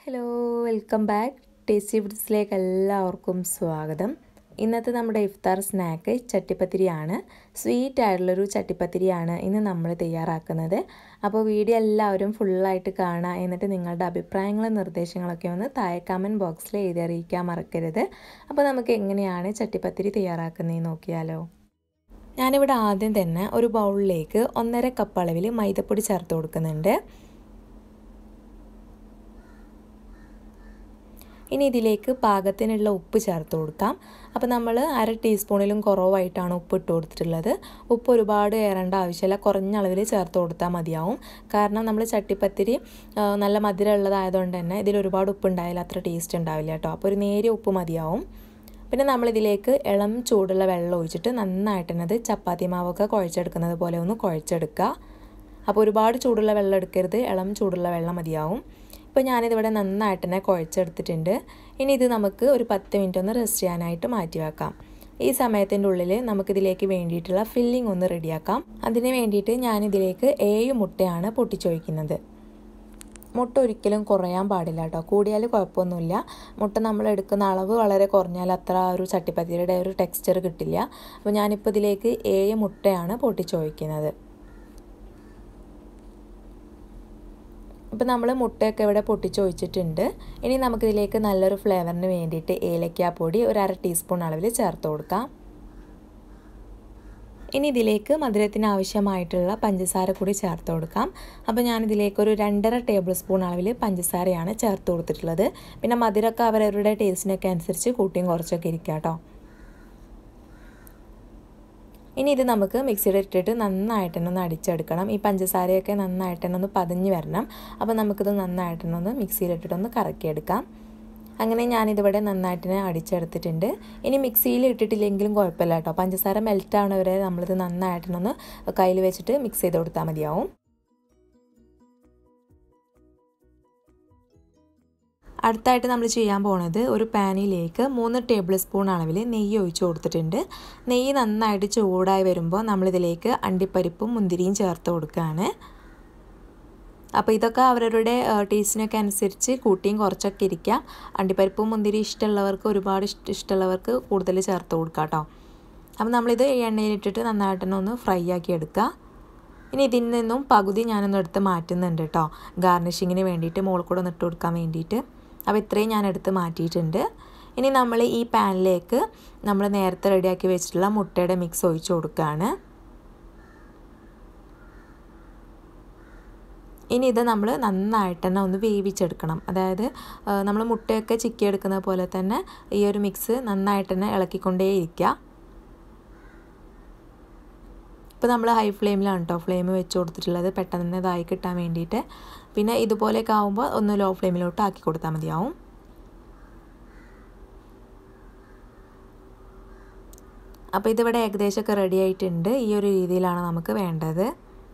hello welcome back tasty ഫുഡ്സിലേക്ക് എല്ലാവർക്കും സ്വാഗതം ഇന്നത്തെ നമ്മുടെ ഇഫ്താർ സ്നാക്ക് ചട്ടിപ്പത്തിരിയാണ് സ്വീറ്റ് ആയിട്ടുള്ളൊരു ചട്ടിപ്പത്തിരിയാണ് ഇന്ന് നമ്മൾ തയ്യാറാക്കുന്നത് അപ്പോൾ വീഡിയോ എല്ലാവരും ഫുള്ളായിട്ട് കാണുക എന്നിട്ട് നിങ്ങളുടെ അഭിപ്രായങ്ങളും നിർദ്ദേശങ്ങളൊക്കെ ഒന്ന് താഴെ കമൻറ്റ് ബോക്സിൽ എഴുതി അറിയിക്കാൻ മറക്കരുത് അപ്പോൾ നമുക്ക് എങ്ങനെയാണ് ചട്ടിപ്പത്തിരി തയ്യാറാക്കുന്നത് നോക്കിയാലോ ഞാനിവിടെ ആദ്യം തന്നെ ഒരു ബൗളിലേക്ക് ഒന്നര കപ്പ് അളവിൽ മൈദപ്പൊടി ചേർത്ത് കൊടുക്കുന്നുണ്ട് ഇനി ഇതിലേക്ക് പാകത്തിനുള്ള ഉപ്പ് ചേർത്ത് കൊടുക്കാം അപ്പോൾ നമ്മൾ അര ടീസ്പൂണിലും കുറവായിട്ടാണ് ഉപ്പ് ഇട്ട് കൊടുത്തിട്ടുള്ളത് ഉപ്പ് ഒരുപാട് ഏറേണ്ട ആവശ്യമില്ല കുറഞ്ഞ അളവിൽ ചേർത്ത് കൊടുത്താൽ മതിയാവും കാരണം നമ്മൾ ചട്ടിപ്പത്തിരി നല്ല മധുരം ഉള്ളതായതുകൊണ്ട് തന്നെ ഇതിൽ ഒരുപാട് ഉപ്പ് ഉണ്ടായാലും അത്ര ടേസ്റ്റ് ഉണ്ടാവില്ല കേട്ടോ അപ്പോൾ ഒരു നേരിയ ഉപ്പ് മതിയാവും പിന്നെ നമ്മളിതിലേക്ക് ഇളം ചൂടുള്ള വെള്ളം ഒഴിച്ചിട്ട് നന്നായിട്ട് തന്നെ അത് ചപ്പാത്തി മാവൊക്കെ കുഴച്ചെടുക്കുന്നത് പോലെ ഒന്ന് കുഴച്ചെടുക്കുക അപ്പോൾ ഒരുപാട് ചൂടുള്ള വെള്ളം എടുക്കരുത് ഇളം ചൂടുള്ള വെള്ളം മതിയാവും ഇപ്പോൾ ഞാനിതിവിടെ നന്നായിട്ട് തന്നെ കുഴച്ചെടുത്തിട്ടുണ്ട് ഇനി ഇത് നമുക്ക് ഒരു പത്ത് മിനിറ്റ് ഒന്ന് റെസ്റ്റ് ചെയ്യാനായിട്ട് മാറ്റി വെക്കാം ഈ സമയത്തിൻ്റെ ഉള്ളിൽ നമുക്കിതിലേക്ക് വേണ്ടിയിട്ടുള്ള ഫില്ലിംഗ് ഒന്ന് റെഡിയാക്കാം അതിന് വേണ്ടിയിട്ട് ഞാനിതിലേക്ക് ഏഴ് മുട്ടയാണ് പൊട്ടിച്ചൊഴിക്കുന്നത് മുട്ട ഒരിക്കലും കുറയാൻ പാടില്ല കേട്ടോ കൂടിയാൽ കുഴപ്പമൊന്നുമില്ല മുട്ട നമ്മൾ എടുക്കുന്ന അളവ് വളരെ കുറഞ്ഞാൽ അത്ര ഒരു ചട്ടിപ്പത്തിരിയുടെ ഒരു ടെക്സ്ചർ കിട്ടില്ല അപ്പോൾ ഞാനിപ്പോൾ ഇതിലേക്ക് ഏഴ് മുട്ടയാണ് പൊട്ടിച്ചൊഴിക്കുന്നത് ഇപ്പോൾ നമ്മൾ മുട്ടയൊക്കെ ഇവിടെ പൊട്ടിച്ച് ഒഴിച്ചിട്ടുണ്ട് ഇനി നമുക്കിതിലേക്ക് നല്ലൊരു ഫ്ലേവറിന് വേണ്ടിയിട്ട് ഏലക്കാപ്പൊടി ഒരു അര ടീസ്പൂൺ അളവിൽ ചേർത്ത് കൊടുക്കാം ഇനി ഇതിലേക്ക് മധുരത്തിന് ആവശ്യമായിട്ടുള്ള പഞ്ചസാര കൂടി ചേർത്ത് കൊടുക്കാം അപ്പോൾ ഞാനിതിലേക്ക് ഒരു രണ്ടര ടേബിൾ സ്പൂൺ അളവിൽ പഞ്ചസാരയാണ് ചേർത്ത് കൊടുത്തിട്ടുള്ളത് പിന്നെ മധുരമൊക്കെ അവരവരുടെ ടേസ്റ്റിനൊക്കെ അനുസരിച്ച് കൂട്ടിയും കുറച്ചൊക്കെ ഇരിക്കുക കേട്ടോ ഇനി ഇത് നമുക്ക് മിക്സിയിൽ ഇട്ടിട്ട് നന്നായിട്ട് തന്നെ ഒന്ന് അടിച്ചെടുക്കണം ഈ പഞ്ചസാരയൊക്കെ നന്നായിട്ട് തന്നെ ഒന്ന് പതഞ്ഞ് വരണം അപ്പോൾ നമുക്കിത് നന്നായിട്ട് തന്നെ ഒന്ന് മിക്സിയിലിട്ടിട്ടൊന്ന് കറക്കിയെടുക്കാം അങ്ങനെ ഞാനിതിവിടെ നന്നായിട്ട് തന്നെ അടിച്ചെടുത്തിട്ടുണ്ട് ഇനി മിക്സിയിൽ ഇട്ടിട്ടില്ലെങ്കിലും കുഴപ്പമില്ല കേട്ടോ പഞ്ചസാര മെൽറ്റ് ആവണവരെ നമ്മളിത് നന്നായിട്ടൊന്ന് കയ്യിൽ വെച്ചിട്ട് മിക്സ് ചെയ്ത് കൊടുത്താൽ മതിയാവും അടുത്തായിട്ട് നമ്മൾ ചെയ്യാൻ പോണത് ഒരു പാനിലേക്ക് മൂന്ന് ടേബിൾ സ്പൂൺ അളവിൽ നെയ്യ് ഒഴിച്ചു കൊടുത്തിട്ടുണ്ട് നെയ്യ് നന്നായിട്ട് ചൂടായി വരുമ്പോൾ നമ്മളിതിലേക്ക് അണ്ടിപ്പരിപ്പും മുന്തിരിയും ചേർത്ത് കൊടുക്കുകയാണ് അപ്പോൾ ഇതൊക്കെ അവരവരുടെ ടേസ്റ്റിനൊക്കെ അനുസരിച്ച് കൂട്ടിയും കുറച്ചൊക്കെ ഇരിക്കാം അണ്ടിപ്പരിപ്പും മുന്തിരി ഇഷ്ടമുള്ളവർക്ക് ഒരുപാട് ഇഷ്ട ഇഷ്ടമുള്ളവർക്ക് കൂടുതൽ ചേർത്ത് കൊടുക്കാം കേട്ടോ അപ്പോൾ നമ്മളിത് എണ്ണയിലിട്ടിട്ട് നന്നായിട്ട് തന്നെ ഒന്ന് ഫ്രൈ ആക്കി എടുക്കുക ഇനി ഇതിൽ നിന്നും പകുതി ഞാനൊന്ന് എടുത്ത് മാറ്റുന്നുണ്ട് കേട്ടോ ഗാർണിഷിങ്ങിന് വേണ്ടിയിട്ട് മുകളിൽ കൂടെ ഒന്ന് ഇട്ട് കൊടുക്കാൻ വേണ്ടിയിട്ട് അപ്പോൾ ഇത്രയും ഞാൻ എടുത്ത് മാറ്റിയിട്ടുണ്ട് ഇനി നമ്മൾ ഈ പാനിലേക്ക് നമ്മൾ നേരത്തെ റെഡിയാക്കി വെച്ചിട്ടുള്ള മുട്ടയുടെ മിക്സ് ഒഴിച്ചു കൊടുക്കുകയാണ് ഇനി ഇത് നമ്മൾ നന്നായിട്ട് തന്നെ ഒന്ന് വേവിച്ചെടുക്കണം അതായത് നമ്മൾ മുട്ടയൊക്കെ ചിക്കിയെടുക്കുന്ന പോലെ തന്നെ ഈ ഒരു മിക്സ് നന്നായിട്ട് തന്നെ ഇളക്കിക്കൊണ്ടേ ഇരിക്കുക ഇപ്പോൾ നമ്മൾ ഹൈ ഫ്ലെയിമിലാണ് കേട്ടോ ഫ്ലെയിം വെച്ച് കൊടുത്തിട്ടുള്ളത് പെട്ടെന്ന് തന്നെ ഇതായി കിട്ടാൻ വേണ്ടിയിട്ട് പിന്നെ ഇതുപോലെയൊക്കെ ആകുമ്പോൾ ഒന്ന് ലോ ഫ്ലെയിമിലോട്ട് ആക്കി കൊടുത്താൽ മതിയാവും അപ്പോൾ ഇതിവിടെ ഏകദേശമൊക്കെ റെഡി ആയിട്ടുണ്ട് ഈ ഒരു രീതിയിലാണ് നമുക്ക് വേണ്ടത്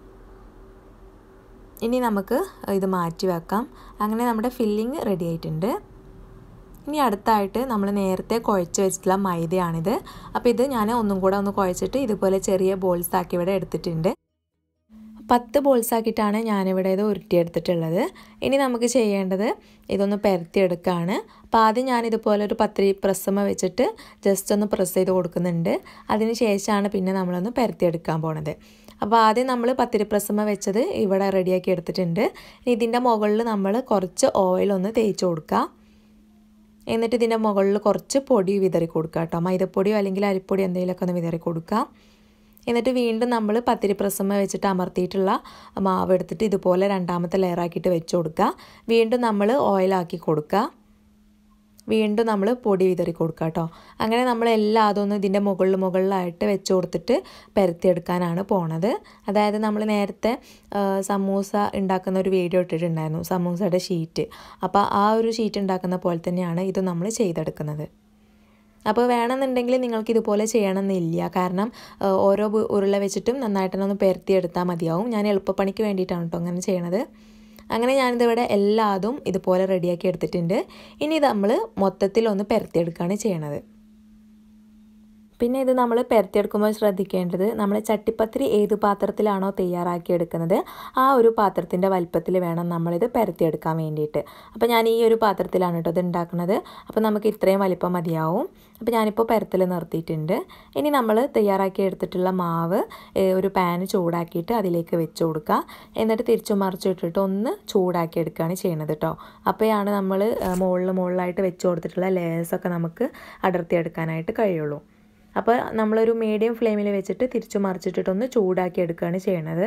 ഇനി നമുക്ക് ഇത് മാറ്റി വെക്കാം അങ്ങനെ നമ്മുടെ ഫില്ലിങ് റെഡി ആയിട്ടുണ്ട് ഇനി അടുത്തായിട്ട് നമ്മൾ നേരത്തെ കുഴച്ച് വെച്ചിട്ടുള്ള മൈദയാണിത് അപ്പോൾ ഇത് ഞാൻ ഒന്നും കൂടെ ഒന്ന് കുഴച്ചിട്ട് ഇതുപോലെ ചെറിയ ബോൾസ് ആക്കി ഇവിടെ എടുത്തിട്ടുണ്ട് പത്ത് ബോൾസ് ആക്കിയിട്ടാണ് ഞാനിവിടെ ഇത് ഉരുട്ടിയെടുത്തിട്ടുള്ളത് ഇനി നമുക്ക് ചെയ്യേണ്ടത് ഇതൊന്ന് പരത്തിയെടുക്കുകയാണ് അപ്പോൾ ആദ്യം ഞാൻ ഇതുപോലെ ഒരു പത്തിരി പ്രസ്സമ്മ വെച്ചിട്ട് ജസ്റ്റ് ഒന്ന് പ്രസ് ചെയ്ത് കൊടുക്കുന്നുണ്ട് അതിന് ശേഷമാണ് പിന്നെ നമ്മളൊന്ന് പരത്തിയെടുക്കാൻ പോണത് അപ്പോൾ ആദ്യം നമ്മൾ പത്തിരി പ്രസ്സമ്മ വെച്ചത് ഇവിടെ റെഡിയാക്കി എടുത്തിട്ടുണ്ട് ഇനി ഇതിൻ്റെ മുകളിൽ നമ്മൾ കുറച്ച് ഓയിൽ ഒന്ന് തേച്ച് കൊടുക്കുക എന്നിട്ട് ഇതിൻ്റെ മുകളിൽ കുറച്ച് പൊടി വിതറി കൊടുക്കുക കേട്ടോ മൈദപ്പൊടിയോ അല്ലെങ്കിൽ അരിപ്പൊടി എന്തെങ്കിലുമൊക്കെ ഒന്ന് വിതറി കൊടുക്കുക എന്നിട്ട് വീണ്ടും നമ്മൾ പത്തിരി പ്രസമ്മ വെച്ചിട്ട് അമർത്തിയിട്ടുള്ള മാവ് എടുത്തിട്ട് ഇതുപോലെ രണ്ടാമത്തെ ലെയറാക്കിയിട്ട് വെച്ച് കൊടുക്കുക വീണ്ടും നമ്മൾ ഓയിലാക്കി കൊടുക്കുക വീണ്ടും നമ്മൾ പൊടി വിതറി കൊടുക്കുക കേട്ടോ അങ്ങനെ നമ്മൾ എല്ലാ അതൊന്ന് ഇതിൻ്റെ മുകളിൽ മുകളിലായിട്ട് വെച്ച് കൊടുത്തിട്ട് പരത്തിയെടുക്കാനാണ് പോണത് അതായത് നമ്മൾ നേരത്തെ സമൂസ ഉണ്ടാക്കുന്ന ഒരു വീഡിയോ ഇട്ടിട്ടുണ്ടായിരുന്നു സമൂസയുടെ ഷീറ്റ് അപ്പോൾ ആ ഒരു ഷീറ്റ് ഉണ്ടാക്കുന്ന പോലെ തന്നെയാണ് ഇത് നമ്മൾ ചെയ്തെടുക്കുന്നത് അപ്പോൾ വേണമെന്നുണ്ടെങ്കിൽ നിങ്ങൾക്ക് ഇതുപോലെ ചെയ്യണമെന്നില്ല കാരണം ഓരോ ഉരുള വെച്ചിട്ടും നന്നായിട്ട് തന്നെ ഒന്ന് പരത്തിയെടുത്താൽ മതിയാവും ഞാൻ എളുപ്പപ്പണിക്ക് വേണ്ടിയിട്ടാണ് കേട്ടോ അങ്ങനെ ചെയ്യണത് അങ്ങനെ ഞാനിതിവിടെ എല്ലാതും ഇതുപോലെ റെഡിയാക്കി എടുത്തിട്ടുണ്ട് ഇനി നമ്മൾ മൊത്തത്തിൽ ഒന്ന് പരത്തിയെടുക്കുകയാണ് ചെയ്യണത് പിന്നെ ഇത് നമ്മൾ പരത്തിയെടുക്കുമ്പോൾ ശ്രദ്ധിക്കേണ്ടത് നമ്മൾ ചട്ടിപ്പത്തിരി ഏത് പാത്രത്തിലാണോ തയ്യാറാക്കി എടുക്കുന്നത് ആ ഒരു പാത്രത്തിൻ്റെ വലിപ്പത്തിൽ വേണം നമ്മളിത് പരത്തിയെടുക്കാൻ വേണ്ടിയിട്ട് അപ്പോൾ ഞാൻ ഈ ഒരു പാത്രത്തിലാണ് കേട്ടോ ഇത് ഉണ്ടാക്കുന്നത് അപ്പോൾ നമുക്ക് ഇത്രയും വലിപ്പം മതിയാവും അപ്പോൾ ഞാനിപ്പോൾ പരത്തൽ നിർത്തിയിട്ടുണ്ട് ഇനി നമ്മൾ തയ്യാറാക്കി എടുത്തിട്ടുള്ള മാവ് ഒരു പാന് ചൂടാക്കിയിട്ട് അതിലേക്ക് വെച്ച് കൊടുക്കുക എന്നിട്ട് തിരിച്ചു മറിച്ചു ഇട്ടിട്ട് ഒന്ന് ചൂടാക്കി എടുക്കുകയാണ് ചെയ്യുന്നത് കേട്ടോ അപ്പോഴാണ് നമ്മൾ മുകളിൽ മുകളിലായിട്ട് വെച്ച് കൊടുത്തിട്ടുള്ള ലേയേഴ്സൊക്കെ നമുക്ക് അടർത്തിയെടുക്കാനായിട്ട് കഴിയുള്ളൂ അപ്പോൾ നമ്മളൊരു മീഡിയം ഫ്ലെയിമിൽ വെച്ചിട്ട് തിരിച്ചു മറിച്ചിട്ടിട്ടൊന്ന് ചൂടാക്കി എടുക്കുകയാണ് ചെയ്യണത്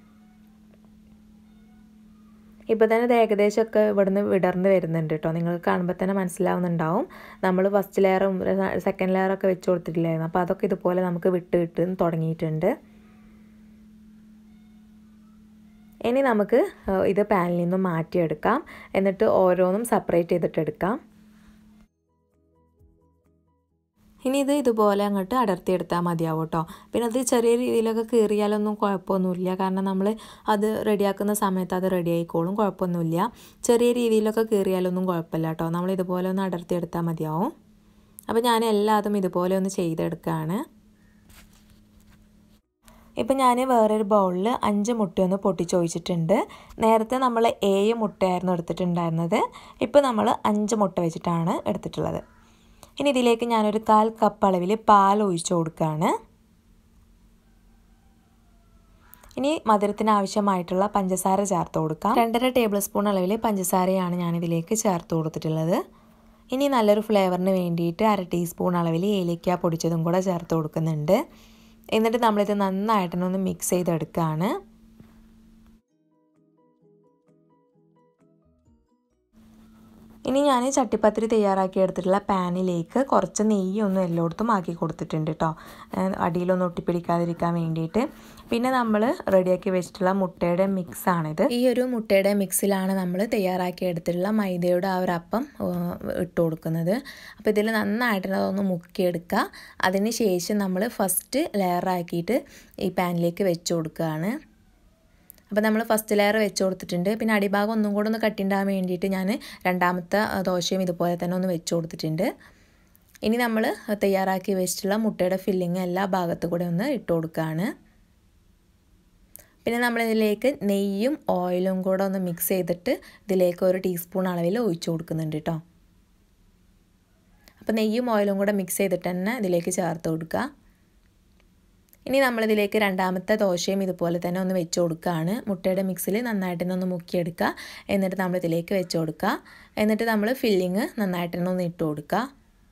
ഇപ്പോൾ തന്നെ ഇത് ഏകദേശമൊക്കെ ഇവിടുന്ന് വിടർന്ന് വരുന്നുണ്ട് കേട്ടോ നിങ്ങൾക്ക് കാണുമ്പോൾ തന്നെ മനസ്സിലാവുന്നുണ്ടാവും നമ്മൾ ഫസ്റ്റ് ലെയറും സെക്കൻഡ് ലെയറൊക്കെ വെച്ച് കൊടുത്തിട്ടില്ലായിരുന്നു അപ്പോൾ അതൊക്കെ ഇതുപോലെ നമുക്ക് വിട്ട് വിട്ട് തുടങ്ങിയിട്ടുണ്ട് ഇനി നമുക്ക് ഇത് പാനിൽ നിന്നും മാറ്റിയെടുക്കാം എന്നിട്ട് ഓരോന്നും സെപ്പറേറ്റ് ചെയ്തിട്ട് എടുക്കാം ഇനി ഇത് ഇതുപോലെ അങ്ങോട്ട് അടർത്തിയെടുത്താൽ മതിയാവും കേട്ടോ പിന്നെ അത് ചെറിയ രീതിയിലൊക്കെ കീറിയാലൊന്നും കുഴപ്പമൊന്നുമില്ല കാരണം നമ്മൾ അത് റെഡിയാക്കുന്ന സമയത്ത് അത് റെഡി ആയിക്കോളും കുഴപ്പമൊന്നുമില്ല ചെറിയ രീതിയിലൊക്കെ കീറിയാലൊന്നും കുഴപ്പമില്ല കേട്ടോ നമ്മൾ ഇതുപോലെ ഒന്ന് അടർത്തിയെടുത്താൽ മതിയാവും അപ്പോൾ ഞാൻ എല്ലാതും ഇതുപോലെ ഒന്ന് ചെയ്തെടുക്കുകയാണ് ഇപ്പം ഞാൻ വേറൊരു ബൗളിൽ അഞ്ച് മുട്ടയൊന്ന് പൊട്ടിച്ചൊഴിച്ചിട്ടുണ്ട് നേരത്തെ നമ്മൾ ഏഴ് മുട്ടയായിരുന്നു എടുത്തിട്ടുണ്ടായിരുന്നത് ഇപ്പോൾ നമ്മൾ അഞ്ച് മുട്ട വെച്ചിട്ടാണ് എടുത്തിട്ടുള്ളത് ഇനി ഇതിലേക്ക് ഞാനൊരു കാൽ കപ്പ് അളവിൽ പാൽ ഒഴിച്ചു കൊടുക്കുകയാണ് ഇനി മധുരത്തിന് ആവശ്യമായിട്ടുള്ള പഞ്ചസാര ചേർത്ത് കൊടുക്കാം രണ്ടര ടേബിൾ സ്പൂൺ അളവിൽ പഞ്ചസാരയാണ് ഞാനിതിലേക്ക് ചേർത്ത് കൊടുത്തിട്ടുള്ളത് ഇനി നല്ലൊരു ഫ്ലേവറിന് വേണ്ടിയിട്ട് അര ടീസ്പൂൺ അളവിൽ ഏലക്ക പൊടിച്ചതും കൂടെ ചേർത്ത് കൊടുക്കുന്നുണ്ട് എന്നിട്ട് നമ്മളിത് നന്നായിട്ടൊന്ന് മിക്സ് ചെയ്തെടുക്കുകയാണ് ഇനി ഞാൻ ചട്ടിപ്പത്തിരി തയ്യാറാക്കി എടുത്തിട്ടുള്ള പാനിലേക്ക് കുറച്ച് നെയ്യ് ഒന്ന് എല്ലായിടത്തും ആക്കി കൊടുത്തിട്ടുണ്ട് കേട്ടോ അടിയിലൊന്നും ഒട്ടിപ്പിടിക്കാതിരിക്കാൻ വേണ്ടിയിട്ട് പിന്നെ നമ്മൾ റെഡിയാക്കി വെച്ചിട്ടുള്ള മുട്ടയുടെ മിക്സാണിത് ഈ ഒരു മുട്ടയുടെ മിക്സിലാണ് നമ്മൾ തയ്യാറാക്കി എടുത്തിട്ടുള്ള മൈദയുടെ ആ ഒരു അപ്പം ഇട്ട് കൊടുക്കുന്നത് അപ്പോൾ ഇതിൽ നന്നായിട്ട് അതൊന്ന് മുക്കിയെടുക്കുക അതിന് ശേഷം നമ്മൾ ഫസ്റ്റ് ലെയറാക്കിയിട്ട് ഈ പാനിലേക്ക് വെച്ച് കൊടുക്കുകയാണ് അപ്പോൾ നമ്മൾ ഫസ്റ്റ് ലെയർ വെച്ച് കൊടുത്തിട്ടുണ്ട് പിന്നെ അടിഭാഗം ഒന്നും കൂടെ ഒന്ന് കട്ടിണ്ടാകാൻ വേണ്ടിയിട്ട് ഞാൻ രണ്ടാമത്തെ ദോശയും ഇതുപോലെ തന്നെ ഒന്ന് വെച്ച് കൊടുത്തിട്ടുണ്ട് ഇനി നമ്മൾ തയ്യാറാക്കി വെച്ചിട്ടുള്ള മുട്ടയുടെ ഫില്ലിങ് എല്ലാ ഭാഗത്തു കൂടെ ഒന്ന് ഇട്ട് കൊടുക്കുകയാണ് പിന്നെ നമ്മളിതിലേക്ക് നെയ്യും ഓയിലും കൂടെ ഒന്ന് മിക്സ് ചെയ്തിട്ട് ഇതിലേക്ക് ഒരു ടീസ്പൂൺ അളവിൽ ഒഴിച്ചു കൊടുക്കുന്നുണ്ട് കേട്ടോ അപ്പോൾ നെയ്യും ഓയിലും കൂടെ മിക്സ് ചെയ്തിട്ട് തന്നെ ഇതിലേക്ക് ചേർത്ത് കൊടുക്കുക ഇനി നമ്മളിതിലേക്ക് രണ്ടാമത്തെ ദോശയും ഇതുപോലെ തന്നെ ഒന്ന് വെച്ച് കൊടുക്കുകയാണ് മുട്ടയുടെ മിക്സിൽ നന്നായിട്ട് തന്നെ ഒന്ന് മുക്കിയെടുക്കുക എന്നിട്ട് നമ്മളിതിലേക്ക് വെച്ച് കൊടുക്കുക എന്നിട്ട് നമ്മൾ ഫില്ലിങ് നന്നായിട്ട് തന്നെ ഒന്ന് ഇട്ട് കൊടുക്കുക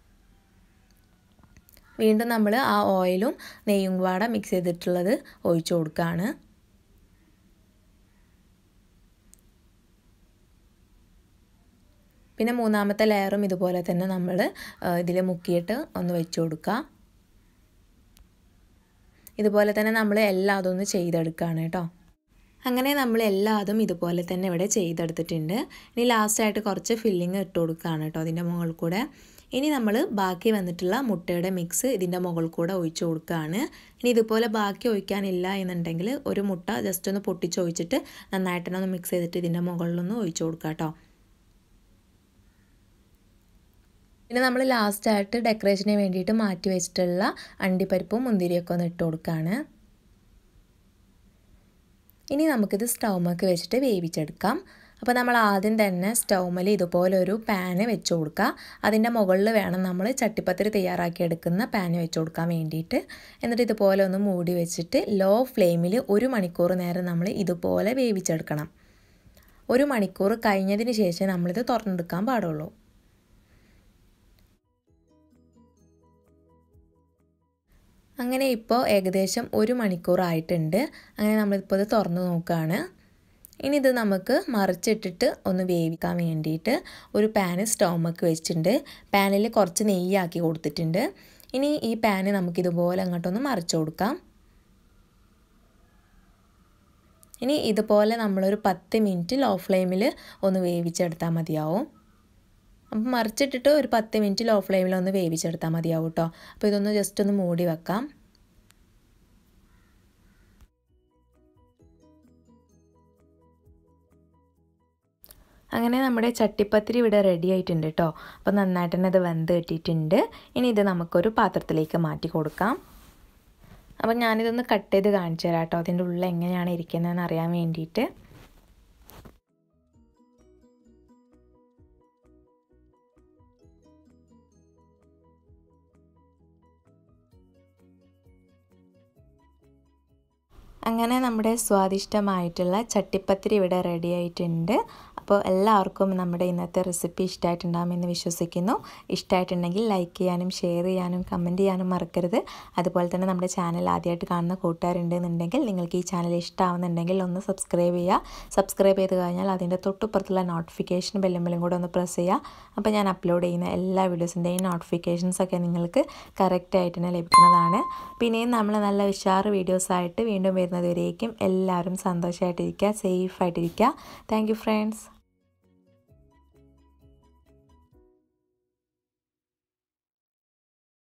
വീണ്ടും നമ്മൾ ആ ഓയിലും നെയ്യും കൂടെ മിക്സ് ചെയ്തിട്ടുള്ളത് ഒഴിച്ചു കൊടുക്കുകയാണ് പിന്നെ മൂന്നാമത്തെ ലെയറും ഇതുപോലെ തന്നെ നമ്മൾ ഇതിൽ മുക്കിയിട്ട് ഒന്ന് വെച്ച് കൊടുക്കുക ഇതുപോലെ തന്നെ നമ്മൾ എല്ലാ അതൊന്ന് ചെയ്തെടുക്കുകയാണ് കേട്ടോ അങ്ങനെ നമ്മൾ എല്ലാ അതും ഇതുപോലെ തന്നെ ഇവിടെ ചെയ്തെടുത്തിട്ടുണ്ട് ഇനി ലാസ്റ്റായിട്ട് കുറച്ച് ഫില്ലിങ് ഇട്ട് കൊടുക്കുകയാണ് കേട്ടോ അതിൻ്റെ മുകളിൽ കൂടെ ഇനി നമ്മൾ ബാക്കി വന്നിട്ടുള്ള മുട്ടയുടെ മിക്സ് ഇതിൻ്റെ മുകളിൽ കൂടെ ഒഴിച്ചു കൊടുക്കുകയാണ് ഇനി ഇതുപോലെ ബാക്കി ഒഴിക്കാനില്ല എന്നുണ്ടെങ്കിൽ ഒരു മുട്ട ജസ്റ്റ് ഒന്ന് പൊട്ടിച്ചൊഴിച്ചിട്ട് നന്നായിട്ട് തന്നെ ഒന്ന് മിക്സ് ചെയ്തിട്ട് ഇതിൻ്റെ മുകളിലൊന്ന് ഒഴിച്ചു കൊടുക്കുക കേട്ടോ പിന്നെ നമ്മൾ ലാസ്റ്റായിട്ട് ഡെക്കറേഷന് വേണ്ടിയിട്ട് മാറ്റി വെച്ചിട്ടുള്ള അണ്ടിപ്പരിപ്പും മുന്തിരിയൊക്കെ ഒന്ന് ഇട്ട് കൊടുക്കുകയാണ് ഇനി നമുക്കിത് സ്റ്റൗമൊക്കെ വെച്ചിട്ട് വേവിച്ചെടുക്കാം അപ്പോൾ നമ്മൾ ആദ്യം തന്നെ സ്റ്റൗമിൽ ഇതുപോലെ ഒരു പാന് വെച്ച് കൊടുക്കുക അതിൻ്റെ മുകളിൽ വേണം നമ്മൾ ചട്ടിപ്പത്തിരി തയ്യാറാക്കി എടുക്കുന്ന പാന് വെച്ച് കൊടുക്കാൻ വേണ്ടിയിട്ട് എന്നിട്ട് ഇതുപോലെ ഒന്ന് മൂടി വെച്ചിട്ട് ലോ ഫ്ലെയിമിൽ ഒരു മണിക്കൂർ നേരം നമ്മൾ ഇതുപോലെ വേവിച്ചെടുക്കണം ഒരു മണിക്കൂർ കഴിഞ്ഞതിന് ശേഷം നമ്മളിത് തുറന്നെടുക്കാൻ പാടുള്ളൂ അങ്ങനെ ഇപ്പോൾ ഏകദേശം ഒരു മണിക്കൂർ ആയിട്ടുണ്ട് അങ്ങനെ നമ്മളിപ്പോൾ ഇത് തുറന്ന് നോക്കുകയാണ് ഇനി ഇത് നമുക്ക് മറിച്ചിട്ടിട്ട് ഒന്ന് വേവിക്കാൻ വേണ്ടിയിട്ട് ഒരു പാന് സ്റ്റൗമൊക്കെ വെച്ചിട്ടുണ്ട് പാനിൽ കുറച്ച് നെയ്യാക്കി കൊടുത്തിട്ടുണ്ട് ഇനി ഈ പാന് നമുക്കിതുപോലെ അങ്ങോട്ടൊന്ന് മറിച്ച് കൊടുക്കാം ഇനി ഇതുപോലെ നമ്മളൊരു പത്ത് മിനിറ്റ് ലോ ഫ്ലെയിമിൽ ഒന്ന് വേവിച്ചെടുത്താൽ മതിയാവും അപ്പം മറിച്ചിട്ടിട്ട് ഒരു പത്ത് മിനിറ്റ് ലോ ഫ്ലെയിമിൽ ഒന്ന് വേവിച്ചെടുത്താൽ മതിയാവും കേട്ടോ അപ്പോൾ ഇതൊന്ന് ജസ്റ്റ് ഒന്ന് മൂടി വെക്കാം അങ്ങനെ നമ്മുടെ ചട്ടിപ്പത്തിരി ഇവിടെ റെഡി ആയിട്ടുണ്ട് കേട്ടോ അപ്പോൾ നന്നായിട്ട് തന്നെ ഇത് വെന്ത് കിട്ടിയിട്ടുണ്ട് ഇനി ഇത് നമുക്കൊരു പാത്രത്തിലേക്ക് മാറ്റി കൊടുക്കാം അപ്പോൾ ഞാനിതൊന്ന് കട്ട് ചെയ്ത് കാണിച്ചു തരാം കേട്ടോ അതിൻ്റെ ഉള്ളിൽ എങ്ങനെയാണ് ഇരിക്കുന്നതെന്ന് അറിയാൻ വേണ്ടിയിട്ട് അങ്ങനെ നമ്മുടെ സ്വാദിഷ്ടമായിട്ടുള്ള ചട്ടിപ്പത്തിരി ഇവിടെ റെഡി ആയിട്ടുണ്ട് അപ്പോൾ എല്ലാവർക്കും നമ്മുടെ ഇന്നത്തെ റെസിപ്പി ഇഷ്ടമായിട്ടുണ്ടാകുമെന്ന് വിശ്വസിക്കുന്നു ഇഷ്ടമായിട്ടുണ്ടെങ്കിൽ ലൈക്ക് ചെയ്യാനും ഷെയർ ചെയ്യാനും കമൻറ്റ് ചെയ്യാനും മറക്കരുത് അതുപോലെ തന്നെ നമ്മുടെ ചാനൽ ആദ്യമായിട്ട് കാണുന്ന കൂട്ടുകാരുണ്ടെന്നുണ്ടെങ്കിൽ നിങ്ങൾക്ക് ഈ ചാനൽ ഇഷ്ടമാവുന്നുണ്ടെങ്കിൽ ഒന്ന് സബ്സ്ക്രൈബ് ചെയ്യുക സബ്സ്ക്രൈബ് ചെയ്ത് കഴിഞ്ഞാൽ അതിൻ്റെ തൊട്ടുപുറത്തുള്ള നോട്ടിഫിക്കേഷൻ ബെല്ലുമ്പലും കൂടെ ഒന്ന് പ്രസ് ചെയ്യുക അപ്പോൾ ഞാൻ അപ്ലോഡ് ചെയ്യുന്ന എല്ലാ വീഡിയോസിൻ്റെയും നോട്ടിഫിക്കേഷൻസ് ഒക്കെ നിങ്ങൾക്ക് കറക്റ്റായിട്ട് തന്നെ ലഭിക്കുന്നതാണ് പിന്നെയും നമ്മൾ നല്ല ഉഷാറ് വീഡിയോസായിട്ട് വീണ്ടും വരുന്നത് വരേക്കും എല്ലാവരും സന്തോഷമായിട്ടിരിക്കുക സേഫായിട്ടിരിക്കുക താങ്ക് യു ഫ്രണ്ട്സ്